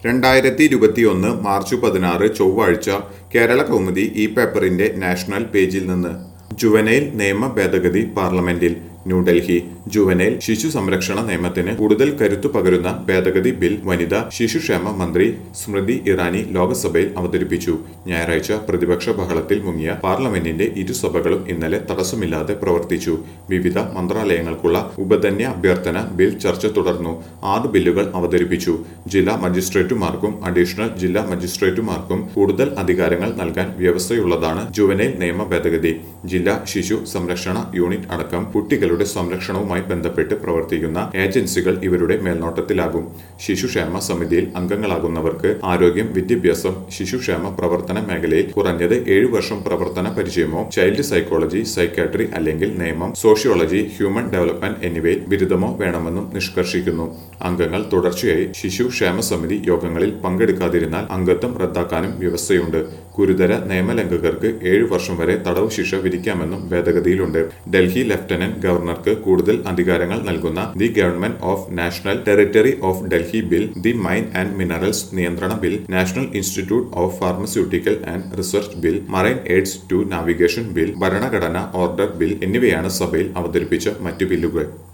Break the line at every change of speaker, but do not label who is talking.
രണ്ടായിരത്തി ഇരുപത്തിയൊന്ന് മാർച്ച് പതിനാറ് ചൊവ്വാഴ്ച കേരള കൗമുദി ഈ പേപ്പറിന്റെ നാഷണൽ പേജിൽ നിന്ന് ജുവനൈൽ നിയമ ഭേദഗതി പാർലമെന്റിൽ ന്യൂഡൽഹി ജുവനൈൽ ശിശു സംരക്ഷണ നിയമത്തിന് കൂടുതൽ കരുത്തു പകരുന്ന ഭേദഗതി ബിൽ വനിതാ ശിശുക്ഷേമ മന്ത്രി സ്മൃതി ഇറാനി ലോക്സഭയിൽ അവതരിപ്പിച്ചു ഞായറാഴ്ച പ്രതിപക്ഷ ബഹളത്തിൽ മുങ്ങിയ പാർലമെന്റിന്റെ ഇരുസഭകളും ഇന്നലെ തടസ്സമില്ലാതെ പ്രവർത്തിച്ചു വിവിധ മന്ത്രാലയങ്ങൾക്കുള്ള ഉപധന്യ അഭ്യർത്ഥന ബിൽ ചർച്ച തുടർന്നു ആറ് ബില്ലുകൾ അവതരിപ്പിച്ചു ജില്ലാ മജിസ്ട്രേറ്റുമാർക്കും അഡീഷണൽ ജില്ലാ മജിസ്ട്രേറ്റുമാർക്കും കൂടുതൽ അധികാരങ്ങൾ നൽകാൻ വ്യവസ്ഥയുള്ളതാണ് ജുവനൈൽ നിയമ ഭേദഗതി ജില്ലാ ശിശു സംരക്ഷണ യൂണിറ്റ് അടക്കം കുട്ടികളുടെ സംരക്ഷണവുമായി ബന്ധപ്പെട്ട് പ്രവർത്തിക്കുന്ന ഏജൻസികൾ ഇവരുടെ മേൽനോട്ടത്തിലാകും ശിശുക്ഷേമ സമിതിയിൽ അംഗങ്ങളാകുന്നവർക്ക് ആരോഗ്യം വിദ്യാഭ്യാസം ശിശുക്ഷേമ പ്രവർത്തന മേഖലയിൽ കുറഞ്ഞത് ഏഴു വർഷം പ്രവർത്തന പരിചയമോ ചൈൽഡ് സൈക്കോളജി സൈക്കാട്രി അല്ലെങ്കിൽ നിയമം സോഷ്യോളജി ഹ്യൂമൻ ഡെവലപ്മെന്റ് എന്നിവയിൽ ബിരുദമോ വേണമെന്നും നിഷ്കർഷിക്കുന്നു അംഗങ്ങൾ തുടർച്ചയായി ശിശു ക്ഷേമ സമിതി യോഗങ്ങളിൽ പങ്കെടുക്കാതിരുന്നാൽ അംഗത്വം റദ്ദാക്കാനും വ്യവസ്ഥയുണ്ട് ഗുരുതര നിയമലംഘകർക്ക് ഏഴു വർഷം വരെ തടവ് ശിക്ഷ വിധിക്കാമെന്നും ഭേദഗതിയിലുണ്ട് ഡൽഹി ലഫ്റ്റനന്റ് ഗവർണർക്ക് കൂടുതൽ അധികാരങ്ങൾ നൽകുന്ന the government of national territory of Delhi bill the mine and minerals നിയന്ത്രണ bill national institute of pharmaceutical and research bill marine aids to navigation bill ഭരണഘടന ഓർഡർ ബിൽ എന്നിവയാണ് സഭയിൽ അവതരിപ്പിച്ച മറ്റു ബില്ലുകൾ